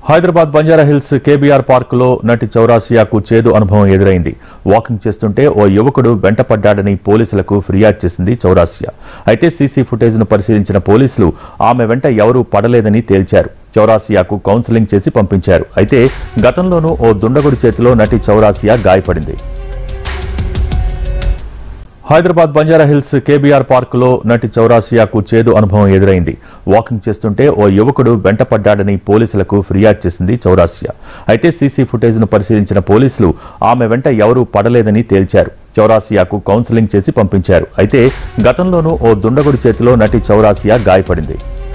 Hyderabad Banjara Hills KBR పార్కులో నటి చౌరాసియాకు చేదు అనుభవం ఎదురైంది వాకింగ్ చేస్తుంటే ఓ యువకుడు వెంటపడ్డాడని పోలీసులకు ఫిర్యాదు చేసింది చౌరాసియా అయితే సీసీ ఫుటేజ్ను పరిశీలించిన పోలీసులు ఆమె వెంట ఎవరూ పడలేదని తేల్చారు చౌరాసియాకు కౌన్సిలింగ్ చేసి పంపించారు అయితే గతంలోనూ ఓ దుండగుడి చేతిలో నటి చౌరాసియా గాయపడింది హైదరాబాద్ బంజారాహిల్స్ కేబీఆర్ పార్కులో నటి చౌరాసియాకు చేదు అనుభవం ఎదురైంది వాకింగ్ చేస్తుంటే ఓ యువకుడు వెంటపడ్డాడని పోలీసులకు ఫిర్యాదు చేసింది చౌరాసియా అయితే సీసీ ఫుటేజ్ను పరిశీలించిన పోలీసులు ఆమె వెంట ఎవరూ పడలేదని తేల్చారు చౌరాసియాకు కౌన్సిలింగ్ చేసి పంపించారు అయితే గతంలోనూ ఓ దుండగుడి చేతిలో నటి చౌరాసియా గాయపడింది